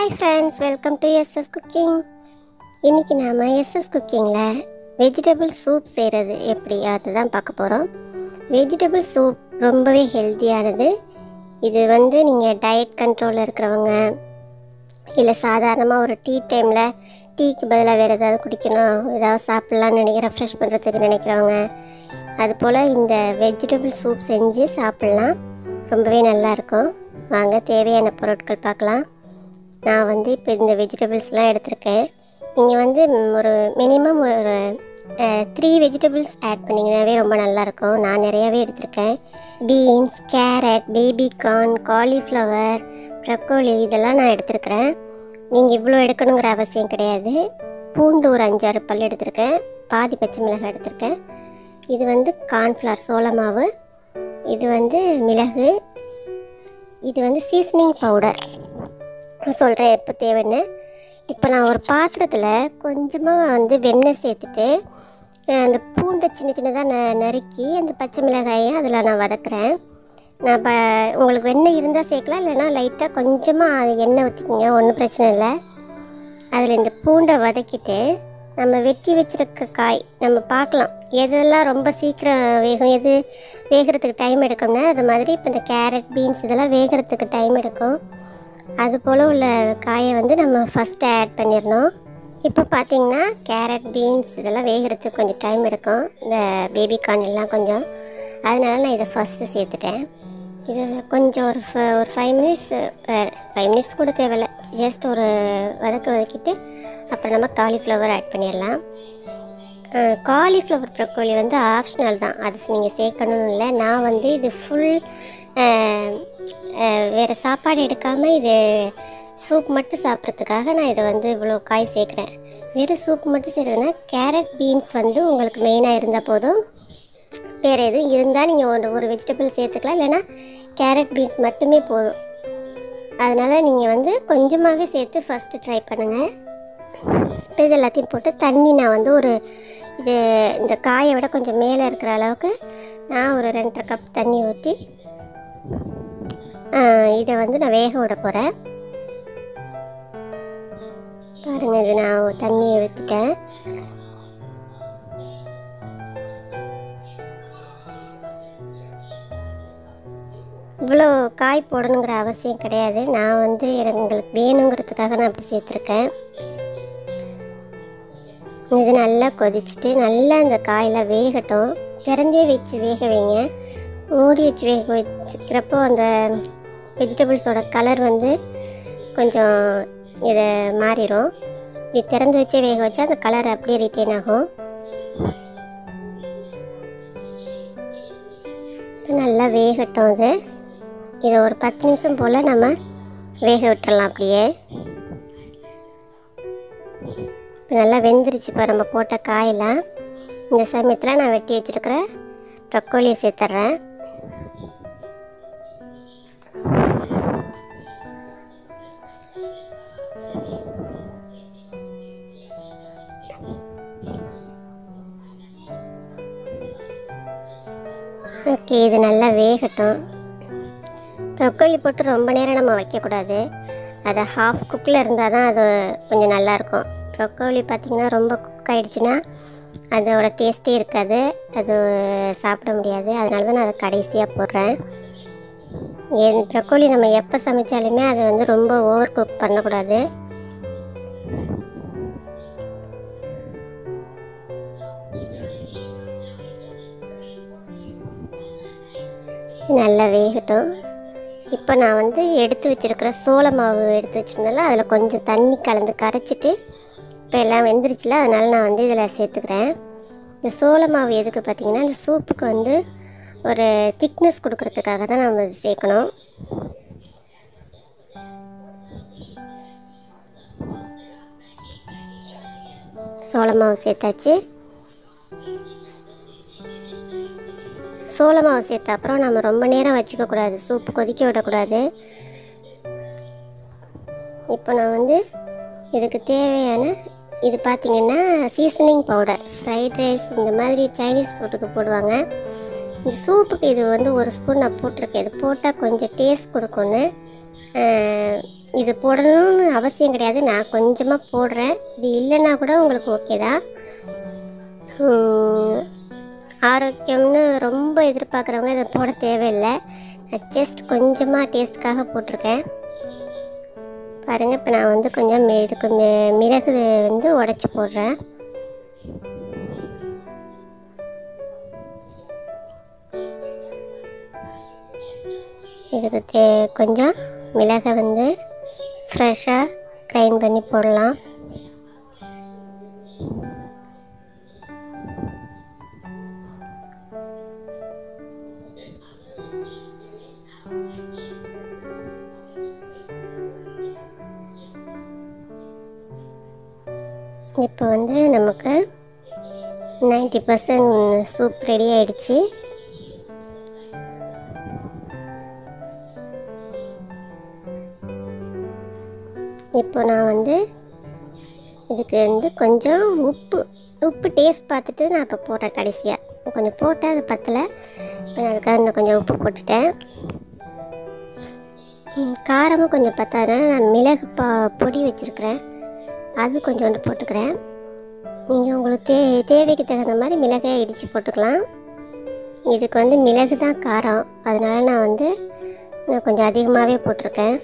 hi friends welcome to SS cooking இன்றைக்கி நாம் SS குக்கிங்கில் வெஜிடபிள் சூப் செய்கிறது எப்படி அதுதான் பார்க்க போகிறோம் வெஜிடபிள் சூப் ரொம்பவே ஹெல்த்தியானது இது வந்து நீங்கள் டயட் கண்ட்ரோலில் இருக்கிறவங்க இல்லை சாதாரணமாக ஒரு டீ டைமில் டீக்கு பதிலாக வேறு ஏதாவது குடிக்கணும் ஏதாவது சாப்பிட்லான்னு நினைக்கிற ரெஃப்ரெஷ் பண்ணுறதுக்கு நினைக்கிறவங்க அதுபோல் இந்த வெஜிடபிள் சூப் செஞ்சு சாப்பிட்லாம் ரொம்பவே நல்லாயிருக்கும் வாங்க தேவையான பொருட்கள் பார்க்கலாம் நான் வந்து இப்போ இந்த வெஜிடபிள்ஸ்லாம் எடுத்திருக்கேன் நீங்கள் வந்து ம், ஒரு மினிமம் ஒரு த்ரீ வெஜிடபிள்ஸ் ஆட் பண்ணிங்கனாவே ரொம்ப நல்லாயிருக்கும் நான் நிறையாவே எடுத்திருக்கேன் beans carrot baby corn cauliflower broccoli இதெல்லாம் நான் எடுத்திருக்கிறேன் நீங்கள் இவ்வளோ எடுக்கணுங்கிற அவசியம் கிடையாது பூண்டு ஒரு அஞ்சாறு பல் எடுத்திருக்கேன் பாதி பச்சை மிளகாய் எடுத்திருக்கேன் இது வந்து கார்ன்ஃப்ளவர் சோள மாவு இது வந்து மிளகு இது வந்து சீசனிங் பவுடர் சொல்கிறேன் எப்போ தேவைன்னு இப்போ நான் ஒரு பாத்திரத்தில் கொஞ்சமாக வந்து வெண்ணெய் சேர்த்துட்டு அஹ், அந்த பூண்டை சின்ன சின்னதாக ந நறுக்கி அந்த பச்சை மிளகாயை அதில் நான் வதக்குறேன் நான் ப உங்களுக்கு வெண்ணெய் இருந்தால் சேர்க்கலாம் இல்லைன்னா லைட்டாக கொஞ்சமாக அது எண்ணெய் ஊற்றிக்கோங்க ஒன்றும் பிரச்சனை இல்லை அதில் இந்த பூண்டை வதக்கிட்டு நம்ம வெட்டி வச்சிருக்க காய் நம்ம பார்க்கலாம் எதெல்லாம் ரொம்ப சீக்கிரம் வேகும் எது வேகிறதுக்கு டைம் எடுக்கும்னா அது மாதிரி இப்போ இந்த கேரட் பீன்ஸ் இதெல்லாம் வேகிறதுக்கு டைம் எடுக்கும் அது போல் உள்ள காயை வந்து நம்ம ஃபஸ்ட்டு ஆட் பண்ணிடணும் இப்போ பார்த்தீங்கன்னா கேரட் பீன்ஸ் இதெல்லாம் வேகிறதுக்கு கொஞ்சம் டைம் எடுக்கும் இந்த பேபி கார்ன் எல்லாம் கொஞ்சம் அதனால நான் இதை ஃபஸ்ட்டு சேர்த்துட்டேன் இது கொஞ்சம் ஒரு ஃப- ஒரு ஃபைவ் மினிட்ஸ் ஃபைவ் மினிட்ஸ் கூட தேவையில்ல ஜஸ்ட் ஒரு வதக்க வதக்கிட்டு அப்புறம் நம்ம காலிஃப்ளவர் ஆட் பண்ணிடலாம் காலிஃப்ளவர் ப்ரொக்கோலி வந்து ஆப்ஷனல் தான் அது நீங்கள் சேர்க்கணும்னு இல்லை நான் வந்து இது ஃபுல் வேறு சாப்பாடு எடுக்காமல் இது சூப் மட்டும் சாப்பிட்றதுக்காக நான் இதை வந்து இவ்வளோ காய் சேர்க்குறேன் வெறும் சூப் மட்டும் செய்கிறதுனா கேரட் பீன்ஸ் வந்து உங்களுக்கு மெயினாக இருந்தால் போதும் வேறு எதுவும் இருந்தால் நீங்கள் ஒன்று ஒரு வெஜிடபிள் சேர்த்துக்கலாம் இல்லைன்னா கேரட் பீன்ஸ் மட்டுமே போதும் அதனால் நீங்கள் வந்து கொஞ்சமாகவே சேர்த்து ஃபஸ்ட்டு ட்ரை பண்ணுங்கள் இப்போ இது எல்லாத்தையும் போட்டு தண்ணி நான் வந்து ஒரு இது இந்த காயை விட கொஞ்சம் மேலே இருக்கிற அளவுக்கு நான் ஒரு ரெண்டரை கப் தண்ணி ஊற்றி இதை வந்து நான் வேக விட போகிறேன் பாருங்கள் இது நான் தண்ணியை ஊற்றிட்டேன் இவ்வளோ காய் போடணுங்கிற அவசியம் கிடையாது நான் வந்து எனக்கு உங்களுக்கு வேணுங்கிறதுக்காக நான் அப்படி சேர்த்துருக்கேன் இது நல்லா கொதிச்சுட்டு நல்லா இந்த காயெல்லாம் வேகட்டும் திறந்தே வச்சு வேக வைங்க மூடி வச்சு வேக வச்சுக்கிறப்போ அந்த வெஜிடபிள்ஸோட கலர் வந்து கொஞ்சம் இதை மாறிடும் இப்படி திறந்து வச்சே வேக வச்சா அந்த கலர் அப்படியே ரிட்டைன் ஆகும் இப்ப நல்லா வேகட்டும் அது இதை ஒரு பத்து நிமிஷம் போல் நம்ம வேக விட்டுறலாம் அப்படியே இப்போ நல்லா வெந்துருச்சு இப்போ நம்ம போட்ட காயெல்லாம் இந்த சமயத்தில் நான் வெட்டி வச்சுருக்கிற ப்ரக்கோலியை சேர்த்துட்றேன் ஓகே இது நல்லா வேகட்டும் ப்ரொக்கோலி போட்டு ரொம்ப நேரம் நம்ம வைக்கக்கூடாது அது ஹாஃப் குக்கில் இருந்தால் தான் அது கொஞ்சம் நல்லாயிருக்கும் ப்ரொக்கோலி பார்த்திங்கன்னா ரொம்ப குக் ஆகிடுச்சுன்னா அதோட டேஸ்ட்டே இருக்காது அது சாப்பிட முடியாது அதனால தான் நான் அதை கடைசியாக போடுறேன் என் ப்ரொக்கோலி நம்ம எப்போ சமைச்சாலுமே அதை வந்து ரொம்ப ஓவர் குக் பண்ணக்கூடாது நல்லா வேகட்டும் இப்போ நான் வந்து எடுத்து வச்சிருக்கிற சோள மாவு எடுத்து வச்சுருந்தேன்ல அதில் கொஞ்சம் தண்ணி கலந்து கரைச்சிட்டு இப்போ எல்லாம் வெந்துருச்சுல அதனால நான் வந்து இதில் சேர்த்துக்கிறேன் இந்த சோள மாவு எதுக்கு பார்த்தீங்கன்னா இந்த சூப்புக்கு வந்து ஒரு திக்னஸ் கொடுக்கறதுக்காக தான் நம்ம இது சேர்க்கணும் சோள மாவு சேர்த்தாச்சு சோள மாவு சேர்த்த அப்புறம் நம்ம ரொம்ப நேரம் வச்சுக்க கூடாது சூப் கொதிக்க விடக்கூடாது இப்போ நான் வந்து இதுக்கு தேவையான இது பார்த்திங்கன்னா சீசனிங் பவுடர் ஃப்ரைட் ரைஸ் இந்த மாதிரி சைனீஸ் ஃபுட்டுக்கு போடுவாங்க இந்த சூப்புக்கு இது வந்து ஒரு ஸ்பூன் நான் போட்டிருக்கேன் இது போட்டால் கொஞ்சம் டேஸ்ட் கொடுக்கும்னு அஹ், இது போடணும்னு அவசியம் கிடையாது நான் கொஞ்சமாக போடுறேன் இது இல்லைன்னா கூட உங்களுக்கு ஓகே தான் உம், ஆரோக்கியம்னு ரொம்ப எதிர்பார்க்குறவங்க இதை போட தேவையில்லை நான் ஜஸ்ட் கொஞ்சமாக டேஸ்ட்டுக்காக போட்டிருக்கேன் பாருங்கள் இப்போ நான் வந்து கொஞ்சம் மி- இதுக்கு மி- மிளகு வந்து உடச்சி போடுறேன் இதுக்கு தே கொஞ்சம் மிளகை வந்து ஃப்ரெஷ்ஷாக கிரைண்ட் பண்ணி போடலாம் இப்போ வந்து நமக்கு 90% பர்சன்ட் சூப் ரெடி ஆயிடுச்சு இப்போ நான் வந்து இதுக்கு வந்து கொஞ்சம் உப்பு உப்பு டேஸ்ட் பார்த்துட்டு நான் இப்போ போடுறேன் கடைசியாக கொஞ்சம் போட்டேன் அது பத்தலை இப்போ நான் அதுக்காக இன்னும் கொஞ்சம் உப்பு போட்டுட்டேன் ம், காரமும் கொஞ்சம் பத்தாதனால நான் மிளகு பா பொடி வச்சுருக்கிறேன் அது கொஞ்சோண்டு போட்டுக்கிறேன் நீங்கள் உங்களுக்கு தே தேவைக்கு தகுந்த மாதிரி மிளகை இடித்து போட்டுக்கலாம் இதுக்கு வந்து மிளகு தான் காரம் அதனால நான் வந்து நான் கொஞ்சம் அதிகமாகவே போட்டிருக்கேன்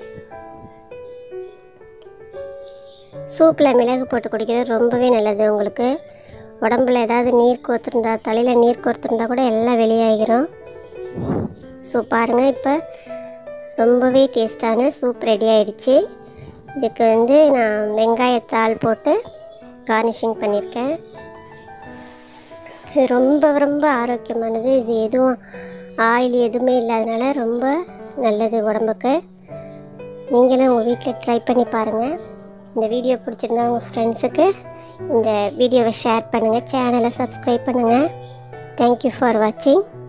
சூப்பில் மிளகு போட்டு குடிக்கிறது ரொம்பவே நல்லது உங்களுக்கு உடம்புல ஏதாவது நீர் கோர்த்துருந்தா தலையில் நீர் கோர்த்துருந்தா கூட எல்லாம் வெளியாகிரும் ஸோ பாருங்கள் இப்போ ரொம்பவே டேஸ்டான சூப் ரெடி ஆயிடுச்சு இதுக்கு வந்து நான் வெங்காயத்தாள் போட்டு கார்னிஷிங் பண்ணியிருக்கேன் இது ரொம்ப ரொம்ப ஆரோக்கியமானது இது எதுவும் ஆயில் எதுவுமே இல்லாதனால ரொம்ப நல்லது உடம்புக்கு நீங்களும் உங்கள் வீட்டில் ட்ரை பண்ணி பாருங்கள் இந்த வீடியோ பிடிச்சிருந்தா உங்கள் ஃப்ரெண்ட்ஸுக்கு இந்த வீடியோவை ஷேர் பண்ணுங்கள் சேனலை சப்ஸ்கிரைப் பண்ணுங்கள் தேங்க்யூ ஃபார் வாட்சிங்